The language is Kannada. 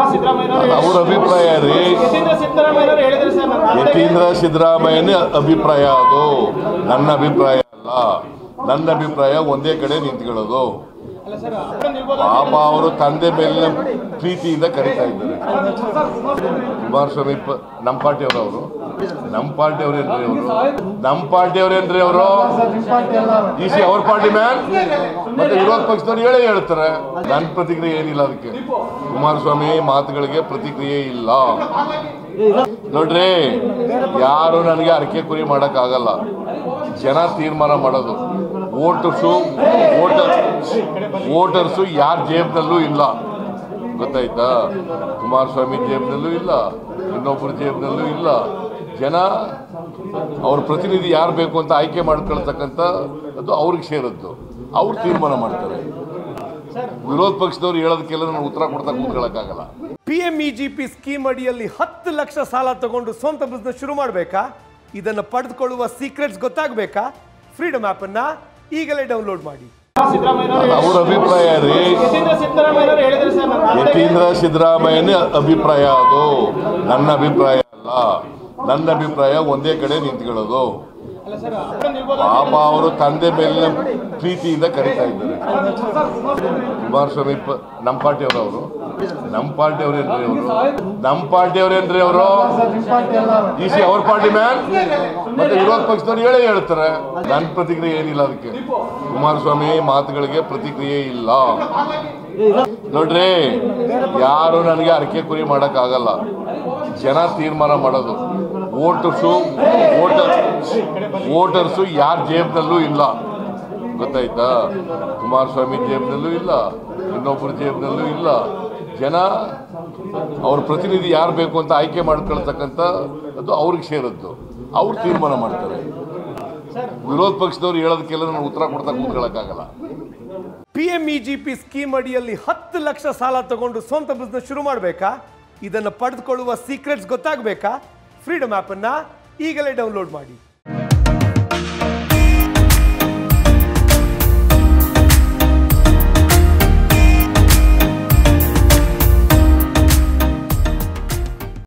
ಸಿದ್ದರಾಮಯ್ಯ ಅವ್ರ ಅಭಿಪ್ರಾಯ ರೀ ಯತೀಂದ್ರ ಸಿದ್ದರಾಮಯ್ಯ ಅವರು ಹೇಳಿದ್ರು ಸರ್ ನನ್ನ ಮಾತೇ ಯತೀಂದ್ರ ಸಿದ್ದರಾಮಯ್ಯನ ಅಭಿಪ್ರಾಯ ಅದು ನನ್ನ ಅಭಿಪ್ರಾಯ ಅಲ್ಲ ನನ್ನ ಅಭಿಪ್ರಾಯ ಒಂದೇ ಕಡೆ ನಿಂತ್ಕೊಳ್ಳೋದು ಅಲ್ಲ ಸರ್ ಅಷ್ಟೊಂದು ಇರ್ಬೋದು ಪಾಪ ಅವರು ತಂದೆ ಮೇಲಿನ ಪ್ರೀತಿಯಿಂದ ಕರೀತಾ ಇದ್ದಾರೆ ಕುಮಾರಸ್ವಾಮಿ ಪ- ನಮ್ಮ ಪಾರ್ಟಿಯವರು ಅವರು ನಮ್ಮ ಪಾರ್ಟಿಯವ್ರೇನ್ರಿ ಅವರು ನಮ್ಮ ಪಾರ್ಟಿಯವ್ರೇನ್ರಿ ಅವರು ಈ ಸಿ ಅವ್ರ ಪಾರ್ಟಿ ಮ್ಯಾನ್ ಮತ್ತೆ ವಿರೋಧ ಪಕ್ಷದವ್ರು ಹೇಳೇ ಹೇಳ್ತಾರೆ ನನ್ನ ಪ್ರತಿಕ್ರಿಯೆ ಏನಿಲ್ಲ ಅದಕ್ಕೆ ಕುಮಾರಸ್ವಾಮಿ ಮಾತುಗಳಿಗೆ ಪ್ರತಿಕ್ರಿಯೆ ಇಲ್ಲ ನೋಡ್ರಿ ಯಾರು ನನಗೆ ಅರಕೆ ಕುರಿ ಮಾಡೋಕ್ಕಾಗಲ್ಲ ಜನ ತೀರ್ಮಾನ ಮಾಡೋದು ವೋಟರ್ಸು ವೋಟರ್ ವೋಟರ್ಸು ಯಾರ ಜೇಬ್ನಲ್ಲೂ ಇಲ್ಲ ಗೊತ್ತಾಯ್ತಾ ಕುಮಾರಸ್ವಾಮಿ ಜೇಬ್ನಲ್ಲೂ ಇಲ್ಲ ಇನ್ನೊಬ್ಬರ ಜೇಬ್ನಲ್ಲೂ ಇಲ್ಲ ಜನ ಅವ್ರ ಪ್ರತಿನಿಧಿ ಯಾರು ಬೇಕು ಅಂತ ಆಯ್ಕೆ ಮಾಡ್ಕೊಳ್ತಕ್ಕಂಥ ಅದು ಅವ್ರಿಗೆ ಸೇರದ್ದು ಅವ್ರು ತೀರ್ಮಾನ ಮಾಡ್ತಾರೆ ವಿರೋಧ ಪಕ್ಷದವ್ರು ಹೇಳೋದಕ್ಕೆಲ್ಲ ನಾನು ಉತ್ತರ ಕೊಡ್ತಾ ಕೂತ್ಕೊಳ್ಳೋಕ್ಕಾಗಲ್ಲ ಪಿಎಂಇಜಿಪಿ ಸ್ಕೀಮ್ ಅಡಿಯಲ್ಲಿ ಹತ್ತು ಲಕ್ಷ ಸಾಲ ತಗೊಂಡು ಸ್ವಂತ ಬಿಸ್ನೆಸ್ ಶುರು ಮಾಡಬೇಕಾ ಇದನ್ನು ಪಡೆದುಕೊಳ್ಳುವ ಸೀಕ್ರೆಟ್ಸ್ ಗೊತ್ತಾಗಬೇಕಾ ಫ್ರೀಡಮ್ ಆ್ಯಪನ್ನು ಈಗಲೇ ಡೌನ್ಲೋಡ್ ಮಾಡಿ ಸಿದ್ದರಾಮಯ್ಯ ಅವರು ಅವ್ರ ಅಭಿಪ್ರಾಯ ರೀ ಯತೀಂದ್ರ ಸಿದ್ದರಾಮಯ್ಯ ಅವರು ಹೇಳಿದ್ರು ಸರ್ ನನ್ನ ಮಾತೇ ಯತೀಂದ್ರ ಸಿದ್ದರಾಮಯ್ಯನ ಅಭಿಪ್ರಾಯ ಅದು ನನ್ನ ಅಭಿಪ್ರಾಯ ಅಲ್ಲ ನನ್ನ ಅಭಿಪ್ರಾಯ ಒಂದೇ ಕಡೆ ನಿಂತ್ಕೊಳ್ಳೋದು ಅಲ್ಲ ಸರ್ ಅಷ್ಟೊಂದು ಇರ್ಬೋದು ಪಾಪ ಅವರು ತಂದೆ ಮೇಲಿನ ಪ್ರೀತಿಯಿಂದ ಕರೀತಾ ಇದ್ದಾರೆ ಕುಮಾರಸ್ವಾಮಿ ಪ- ನಮ್ಮ ಪಾರ್ಟಿಯವರು ಅವರು ನಮ್ಮ ಪಾರ್ಟಿಯವ್ರೇನ್ರಿ ಅವರು ನಮ್ಮ ಪಾರ್ಟಿಯವ್ರೇನ್ರಿ ಅವರು ಈ ಸಿ ಅವ್ರ ಪಾರ್ಟಿ ಮ್ಯಾನ್ ಮತ್ತೆ ವಿರೋಧ ಪಕ್ಷದವ್ರು ಹೇಳೇ ಹೇಳ್ತಾರೆ ನನ್ನ ಪ್ರತಿಕ್ರಿಯೆ ಏನಿಲ್ಲ ಅದಕ್ಕೆ ಕುಮಾರಸ್ವಾಮಿ ಮಾತುಗಳಿಗೆ ಪ್ರತಿಕ್ರಿಯೆ ಇಲ್ಲ ನೋಡ್ರಿ ಯಾರು ನನಗೆ ಅರಕೆ ಕುರಿ ಮಾಡೋಕ್ಕಾಗಲ್ಲ ಜನ ತೀರ್ಮಾನ ಮಾಡೋದು ವೋಟರ್ಸು ವೋಟರ್ ವೋಟರ್ಸು ಯಾರ ಜೇಬ್ನಲ್ಲೂ ಇಲ್ಲ ಗೊತ್ತಾಯ್ತಾ ಕುಮಾರಸ್ವಾಮಿ ಜೇಬ್ನಲ್ಲೂ ಇಲ್ಲ ಇನ್ನೊಬ್ಬರ ಜೇಬ್ನಲ್ಲೂ ಇಲ್ಲ ಜನ ಅವ್ರ ಪ್ರತಿನಿಧಿ ಯಾರು ಬೇಕು ಅಂತ ಆಯ್ಕೆ ಮಾಡ್ಕೊಳ್ತಕ್ಕಂಥ ಅದು ಅವ್ರಿಗೆ ಸೇರದ್ದು ಅವ್ರು ತೀರ್ಮಾನ ಮಾಡ್ತಾರೆ ವಿರೋಧ ಪಕ್ಷದವ್ರು ಹೇಳೋದಕ್ಕೆಲ್ಲ ನಾನು ಉತ್ತರ ಕೊಡ್ತಾ ಕೂತ್ಕೊಳ್ಳೋಕ್ಕಾಗಲ್ಲ ಪಿಎಂಇಜಿಪಿ ಸ್ಕೀಮ್ ಅಡಿಯಲ್ಲಿ ಹತ್ತು ಲಕ್ಷ ಸಾಲ ತಗೊಂಡು ಸ್ವಂತ ಬಿಸ್ನೆಸ್ ಶುರು ಮಾಡಬೇಕಾ ಇದನ್ನು ಪಡೆದುಕೊಳ್ಳುವ ಸೀಕ್ರೆಟ್ಸ್ ಗೊತ್ತಾಗಬೇಕಾ ಫ್ರೀಡಮ್ ಆ್ಯಪನ್ನು ಈಗಲೇ ಡೌನ್ಲೋಡ್ ಮಾಡಿ